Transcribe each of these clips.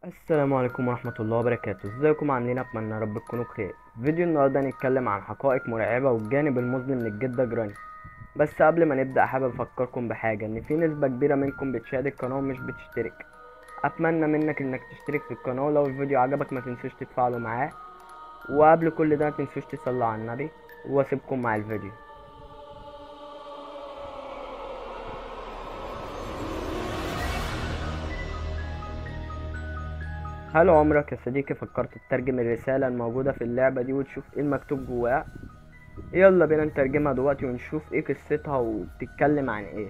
السلام عليكم ورحمة الله وبركاته ازيكم عاملين اتمنى يا رب تكونوا بخير فيديو النهاردة هنتكلم عن حقائق مرعبة والجانب المظلم للجدة جراني بس قبل ما نبدأ حابب افكركم بحاجة ان في نسبة كبيرة منكم بتشاهد القناة ومش بتشترك اتمنى منك انك تشترك في القناة ولو الفيديو عجبك ما تنسوش تتفاعلوا معاه وقبل كل ده ما تنسوش تصلوا على النبي واسيبكم مع الفيديو هل عمرك يا صديقي فكرت تترجم الرسالة الموجودة في اللعبة دي وتشوف ايه المكتوب جواها يلا بينا نترجمها دلوقتي ونشوف ايه قصتها وبتتكلم عن ايه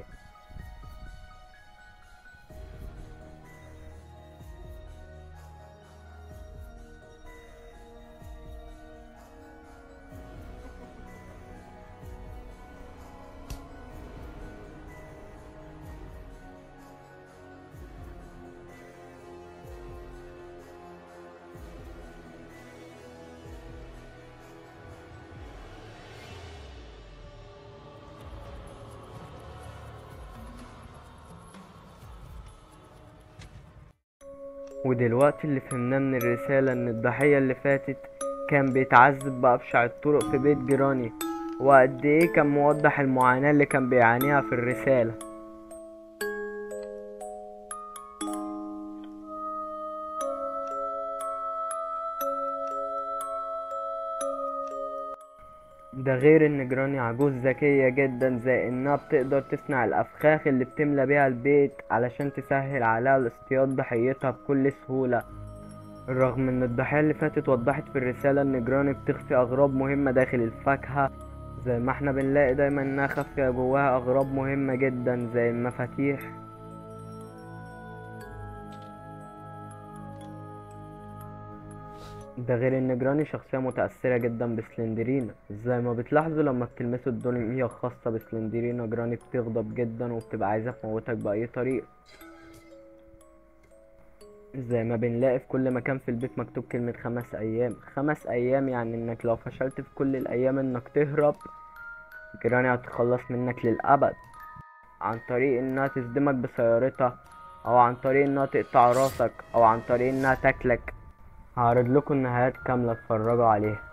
ودلوقتي اللي فهمناه من الرسالة ان الضحية اللي فاتت كان بيتعذب بأبشع الطرق في بيت جيراني وقد ايه كان موضح المعاناة اللي كان بيعانيها في الرسالة ده غير ان جراني عجوز ذكية جدا زي انها بتقدر تصنع الافخاخ اللي بتملى بيها البيت علشان تسهل عليها اصطياد ضحيتها بكل سهولة رغم ان الضحية اللي فاتت وضحت في الرسالة ان جراني بتخفي اغراض مهمة داخل الفاكهة زي ما احنا بنلاقي دايما انها خافية جواها اغراض مهمة جدا زي المفاتيح ده غير ان جراني شخصية متأثرة جدا بسلندرينا زي ما بتلاحظوا لما بتلمسوا الدنيا الخاصة بسلندرينا جراني بتغضب جدا وبتبقى عايزة تموتك بأي طريقة زي ما بنلاقي في كل مكان في البيت مكتوب كلمة خمس أيام خمس أيام يعني إنك لو فشلت في كل الأيام إنك تهرب جراني هتخلص منك للأبد عن طريق إنها تصدمك بسيارتها أو عن طريق إنها تقطع راسك أو عن طريق إنها تاكلك هعرض لكم النهايات كاملة اتفرجوا عليها